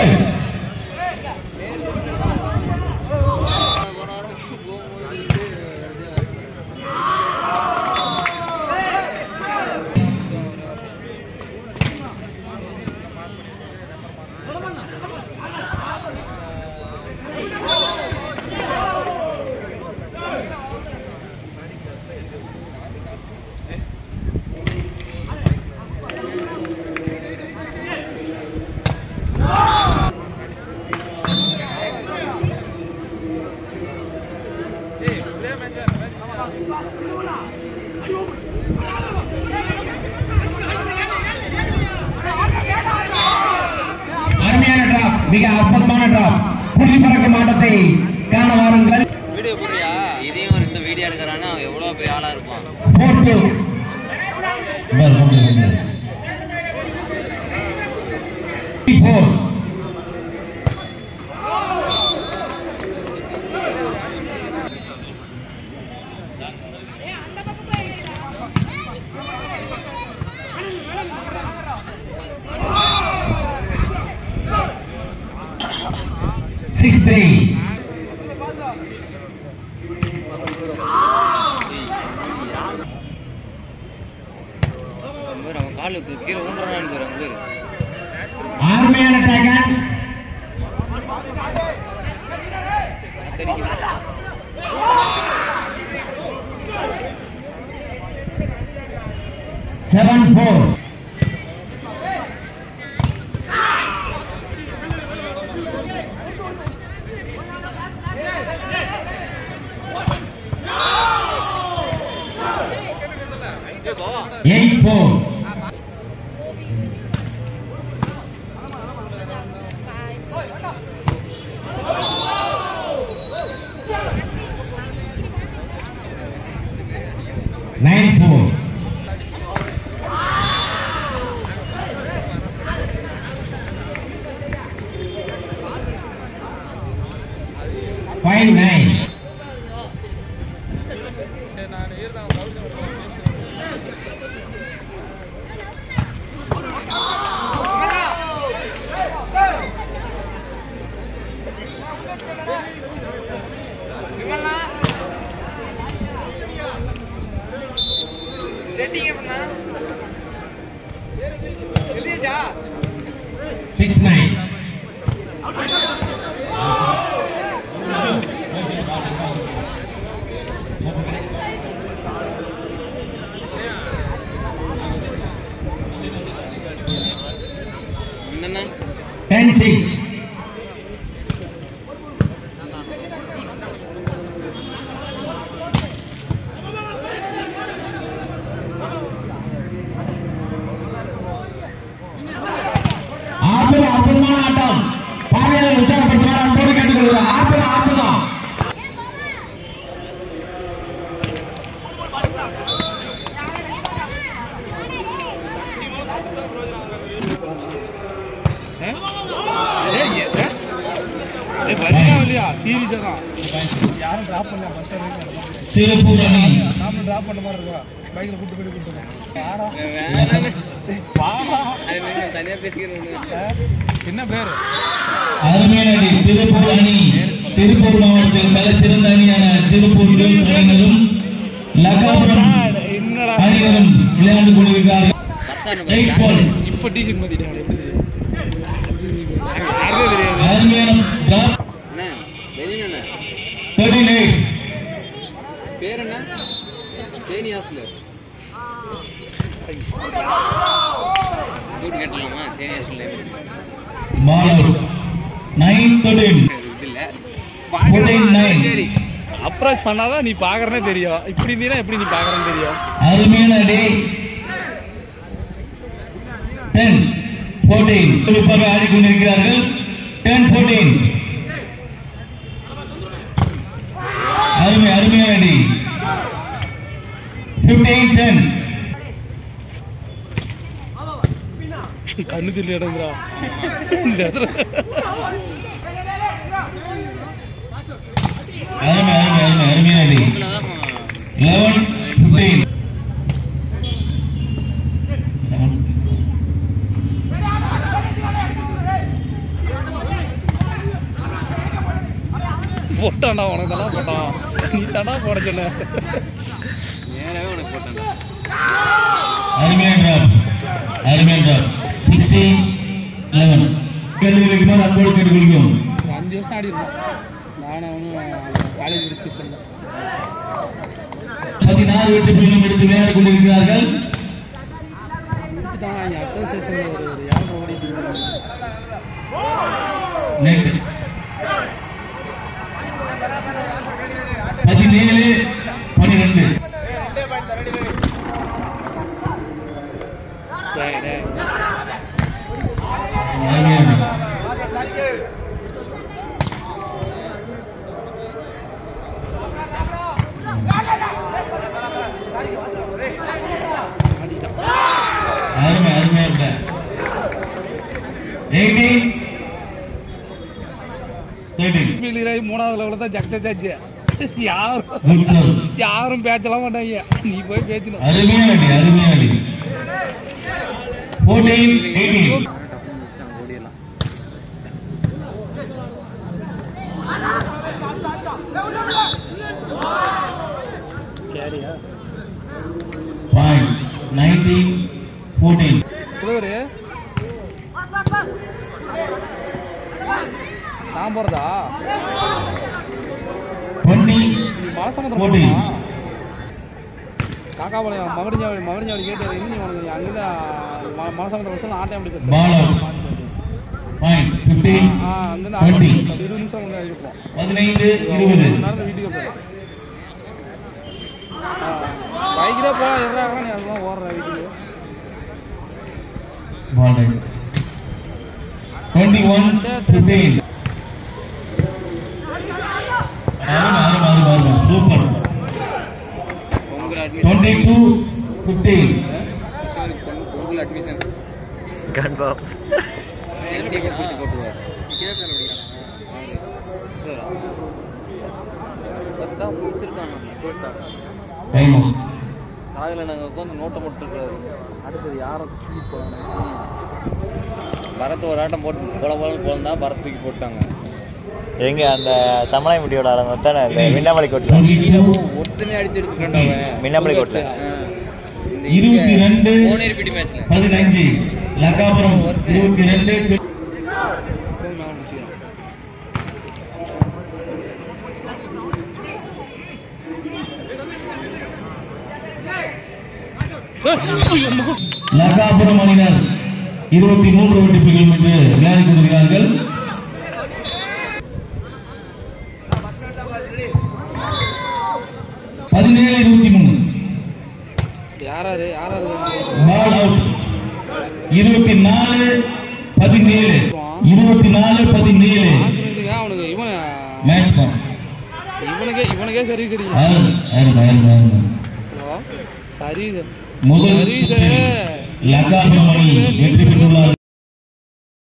Twelve அருமையான drop மிக அற்புதமான டிராப் புள்ளி பறக்கும் ஆட்டத்தை காண வாருங்கள் வீடியோ போடுறியா இதையும் ஒருத்த வீடியோ எடுக்கிறான்னா அவன் எவ்வளோ பெரிய ஆளா இருப்பான் போட்டு ஃபோர் சிக்ஸ் த்ரீ அவன் பாரு, அவன் காலுக்கு கீழே ஊன்றான்னு பாரு அங்க பாரு அருமையான டேக்கன் காத்தடிக்குது seven four eight four nine four five nine setting எப்படின்னா எழுதியாச்சா சிக்ஸ் நைன் என்னண்ணா டென் சிக்ஸ் அற்புதம் அற்புதமான ஆட்டம் பார்வையாளர் உற்சாகப்படுத்துவார் அன்போடு கேட்டுக்கொள்கிறார் அற்புதம் அற்புதம் இல்லையா சீரியஸா தான் யாரும் டிராப் பண்ணல பஸ் திருப்பூர் அணி நாம டிராப் பண்ண மாதிரி இருக்கா பைக்ல கூட்டு போய் கூட்டு ஆடா வேணாம் வாடா அது மாதிரி நான் தனியா பேசிக்கிறேன் என்ன பேரு அருமையான அணி திருப்பூர் அணி திருப்பூர் மாவட்டத்தில் தலை சிறந்த அணியான திருப்பூர் ஜோஸ் அணியினரும் லகாபுரம் என்னடா அணியினரும் விளையாண்டு கொண்டிருக்கிறார்கள் பத்தாம் எயிட் நம்பர் பால் இப்ப டிஷர்ட் மாத்திட்டாங்க யாருக்கே தெரியாது அருமையான டிராப் அண்ணா வெளியில தேர்ட்டின் எயிட் பேர் என்ன தேனி ஹாஸ்டல் கூட்டு கேட்டலாமா Theni hostel ball out nine thirteen இது இல்ல Fourteen nine. பாக்கிறேன் சரி அப்ரோச் பண்ணாதான் நீ பாக்குறனே தெரியும் இப்படி இருந்தீனா எப்படி நீ பாக்குறன்னு தெரியும் அருமையான அடி டென் ஃபோர்டீன் குறிப்பாக ஆடிக்கொண்டிருக்கிறார்கள் டென் ஃபோர்டீன் அருமை அருமையான அடி ஃபிஃப்டீன் டென் கண்ணு தெரியல இடங்குறா இந்த இடத்துல அருமை அருமை அருமை அருமையான அடி இவ்வளவுதான் லெவன் ஃபிஃப்டீன் போட்டான்டா உனக்கு தானே போட்டான் நீ தானா போட சொன்ன நேராவே உனக்கு போட்டேன்டா அருமையான டிராப் அருமையான டிராப் சிக்ஸ்டீன் லெவன் கேள்வி வைக்குமாறு அன்போடு கேட்டுக்கொள்கிறோம் ஒரு அஞ்சு வருஷம் ஆடி இருந்தோம் நானும் அவனும் காலேஜ் சீசன்ல பதினாறு வெற்றி புள்ளிகளும் எடுத்து விளையாடிக் கொண்டிருக்கிறார்கள் முடிச்சுட்டான் இங்கே அசோசியேஷன்ல ஒரு ஒரு யாரும் ஓடிட்டு இருந்தாங்க நெட் பதினேழு பனிரெண்டு டேய், டேய். அருமையான ஆடிட்டான் அருமை அருமையான எயிட்டீன் தேர்ட்டீன் வீலராகி மூணாவது லெவலில் தான் ஜக்ஜாச்சு யாரும் குட் சர்வ் யாரும் பேச்சலாம் மாட்டாங்க நீ போய் பேசணும் அருமையான அடி அருமையான அடி ஃபோர்டீன் எயிட்டீன் டப்புன்னு முடிச்சுட்டாங்க ஓடிடலாம் கேரியா பாயிண்ட் நைன்டீன் ஃபோர்டீன் புலவரு நான் போறதா டுவெண்ட்டி நீ மலசமுத்திரம் போட்டி. போடுமா காக்காபாளையம் மவரிஞ்சாவளி மவரிஞ்சாவளி கேட்டு இன்னும் நீ உனக்கு அங்கேருந்து மலசமுத்திரம் வருஷம் ஆட்டம் எப்படி பேசுற Ball out. பாயிண்ட் ஃபிஃப்டீன் ஆ அங்கேருந்து டுவெண்ட்டி ஆட்டம் இருபது நிமிஷம் முன்னாடி இருப்போம் பதினைந்து இருபது ஒரு நேரத்தில் வீட்டுக்கு போயிடும் பைக்கில் போகலாம் எதிராக நீ அதெல்லாம் ஓடுற வீட்டுக்கு ball right twenty one fifteen அருமை அருமை அருமை அருமை super Pongal twenty admission two fifteen கிஷோருக்கு பொங்கல் பொங்கல் அட்மிஷன் கண்டிப்பாக பிடிச்சி போட்டுருவார் யாரு கிஷோரா பத்தா பிடிச்சிருக்காங்க போட்டா டைம் சாகல நாங்கள் உட்காந்து நோட்டை மட்டும் இருக்காரு அடுத்தது யாரை தூக்கி போகணும் பரத் ஒரு ஆட்டம் போட்டு போல போலன்னு போலந்தா பரத் தூக்கி போட்டாங்க எங்க அந்த தமிழை முடியோட ஆளுங்க தானே இந்த மின்னாமலை கோட்டில் ஒருத்தனே அடிச்சு எடுத்துக்கிட்டான் அவன் மின்னாமலை கோட்டில் ஆ. இந்த இருபத்தி இங்க ரெண்டு கோனேரிப்பட்டி மேட்ச்ல பதினஞ்சு லக்காபுரம் இருபத்தி ரெண்டு நான் முடிச்சுக்கிறேன் லக்காபுரம் அணியினர் இருபத்தி மூன்று வெட்டிப்புகள் என்று விளையாடிக் கொண்டிருக்கிறார்கள் பதினேழு இருபத்தி மூணு யாராரு யாராரு பால் அவுட் இருபத்தி நாலு பதினேழு இருபத்தி நாலு பதினேழு ஆசிரியத்துக்கு அவனுக்கு இவன் மேட்ச் பாயிண்ட் இவனுக்கே இவனுக்கே சரி சரி அருமை அருமை அருமை அருமை ஹலோ சரி முதல் சரி சுற்றில் லக்காபுரம் அணி வெற்றி பெற்றுள்ளார்